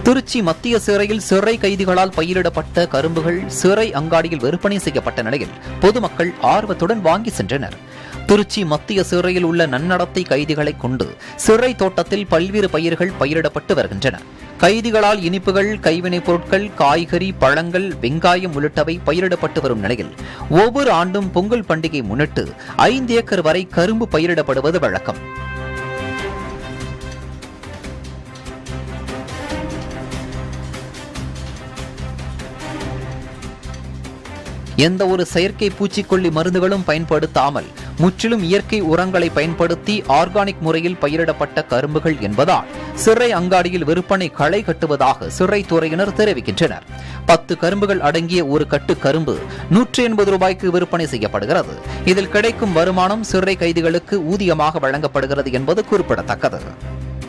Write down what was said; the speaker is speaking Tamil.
திருச்சி மத்திய சிறையில் சிறை கைதிகளால் பயிரிடப்பட்ட கரும்புகள் சிறை அங்காடியில் விற்பனை செய்யப்பட்ட நிலையில் பொதுமக்கள் ஆர்வத்துடன் வாங்கி சென்றனர் திருச்சி மத்திய சிறையில் உள்ள நன்னடத்தை கைதிகளை கொண்டு சிறை தோட்டத்தில் பல்வேறு பயிர்கள் பயிரிடப்பட்டு வருகின்றன கைதிகளால் இனிப்புகள் கைவினைப் பொருட்கள் காய்கறி பழங்கள் வெங்காயம் உள்ளிட்டவை பயிரிடப்பட்டு வரும் நிலையில் ஒவ்வொரு ஆண்டும் பொங்கல் பண்டிகை முன்னிட்டு ஐந்து ஏக்கர் வரை கரும்பு பயிரிடப்படுவது வழக்கம் எந்த ஒரு செயற்கை பூச்சிக்கொல்லி மருந்துகளும் பயன்படுத்தாமல் முற்றிலும் இயற்கை உரங்களை பயன்படுத்தி ஆர்கானிக் முறையில் பயிரிடப்பட்ட கரும்புகள் என்பதால் சிறை அங்காடியில் விற்பனை களை கட்டுவதாக சிறைத்துறையினர் தெரிவிக்கின்றனர் பத்து கரும்புகள் அடங்கிய ஒரு கட்டு கரும்பு நூற்றி எண்பது ரூபாய்க்கு விற்பனை செய்யப்படுகிறது இதில் கிடைக்கும் வருமானம் சிறை கைதிகளுக்கு ஊதியமாக வழங்கப்படுகிறது என்பது குறிப்பிடத்தக்கது